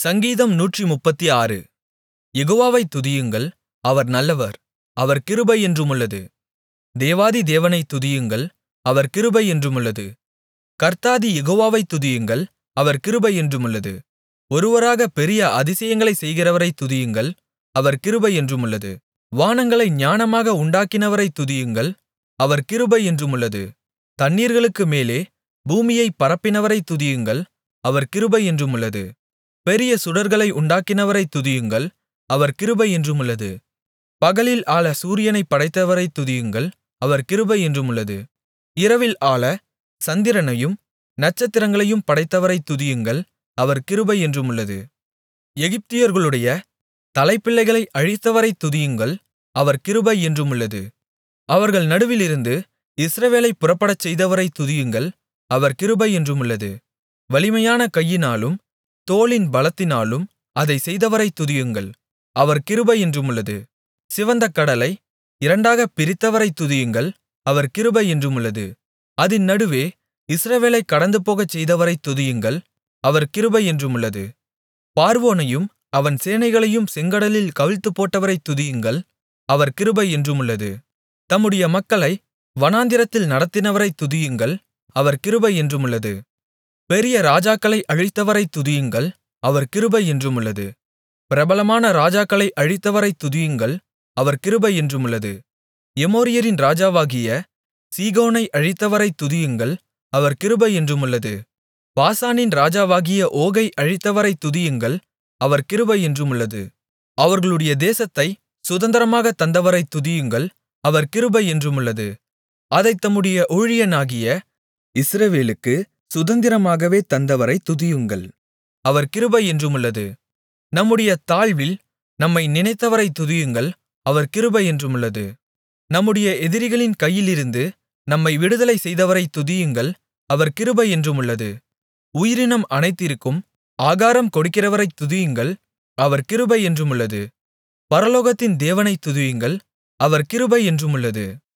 சங்கீதம் நூற்றுமுப்பத்தாறு யெகோவாவைத் துதியுங்கள் அவர் நல்லவர் அவர் கிருபை என்றுமுள்ளது தேவாதி தேவனைத் துதியுங்கள் அவர் கிருபை என்றுமுள்ளது கர்த்தாதி யெகோவாவைத் துதியுங்கள் அவர் கிருபை என்றுமுள்ளது ஒருவராகப் பெரிய அதிசயங்களைச் செய்கிறவரைத் துதியுங்கள் அவர் கிருபை என்றுமுள்ளது வானங்களை ஞானமாக உண்டாக்கினவரைத் துதியுங்கள் அவர் கிருபை என்றுமுள்ளது தண்ணீர்களுக்கு மேலே பூமியைப் பரப்பினவரைத் துதியுங்கள் அவர் கிருபை என்றுமுள்ளது பெரிய சுடர்களை உண்டாக்கினவரைத் துதியுங்கள் அவர் கிருபை என்றுமுள்ளது பகலில் ஆள சூரியனைப் படைத்தவரைத் துதியுங்கள் அவர் கிருபை என்றுமுள்ளது இரவில் ஆள சந்திரனையும் நட்சத்திரங்களையும் படைத்தவரைத் துதியுங்கள் அவர் கிருபை என்றுமுள்ளது எகிப்தியர்களுடைய தலைப்பிள்ளைகளை அழித்தவரைத் துதியுங்கள் அவர் கிருபை என்றுமுள்ளது அவர்கள் நடுவிலிருந்து இஸ்ரவேலைப் புறப்படச் செய்தவரைத் துதியுங்கள் அவர் கிருபை என்றுமுள்ளது வலிமையான கையினாலும் தோளின் பலத்தினாலும் அதைச் செய்தவரைத் துதியுங்கள் அவர் கிருபை என்றுமுள்ளது சிவந்த கடலை இரண்டாகப் பிரித்தவரைத் துதியுங்கள் அவர் கிருபை என்றுமுள்ளது அதின் நடுவே இஸ்ரவேலைக் கடந்துபோகச் செய்தவரைத் துதியுங்கள் அவர் கிருபை என்றுமுள்ளது பார்வோனையும் அவன் சேனைகளையும் செங்கடலில் கவிழ்த்துப்போட்டவரைத் துதியுங்கள் அவர் கிருபை என்றுமுள்ளது தம்முடைய மக்களை வனாந்திரத்தில் நடத்தினவரைத் துதியுங்கள் அவர் கிருபை என்றுமுள்ளது பெரிய ராஜாக்களை அழித்தவரைத் துதியுங்கள் அவர் கிருபை என்றுமுள்ளது பிரபலமான ராஜாக்களை அழித்தவரைத் துதியுங்கள் அவர் கிருபை என்றுமுள்ளது எமோரியரின் ராஜாவாகிய சீகோனை அழித்தவரைத் துதியுங்கள் அவர் கிருபை என்றுமுள்ளது பாசானின் ராஜாவாகிய ஓகை அழித்தவரைத் துதியுங்கள் அவர் கிருபை என்றுமுள்ளது அவர்களுடைய தேசத்தைச் சுதந்தரமாகத் தந்தவரைத் துதியுங்கள் அவர் கிருபை என்றுமுள்ளது அதைத் தம்முடைய ஊழியனாகிய இஸ்ரவேலுக்கு சுதந்திரமாகவே தந்தவரைத் துதியுங்கள் அவர் கிருபை என்றுமுள்ளது நம்முடைய தாழ்வில் நம்மை நினைத்தவரைத் துதியுங்கள் அவர் கிருபை என்றுமுள்ளது நம்முடைய எதிரிகளின் கையிலிருந்து நம்மை விடுதலை செய்தவரைத் துதியுங்கள் அவர் கிருபை என்றுமுள்ளது உயிரினம் அனைத்திற்கும் ஆகாரம் கொடுக்கிறவரைத் துதியுங்கள் அவர் கிருபை என்றுமுள்ளது பரலோகத்தின் தேவனைத் துதியுங்கள் அவர் கிருபை என்றுமுள்ளது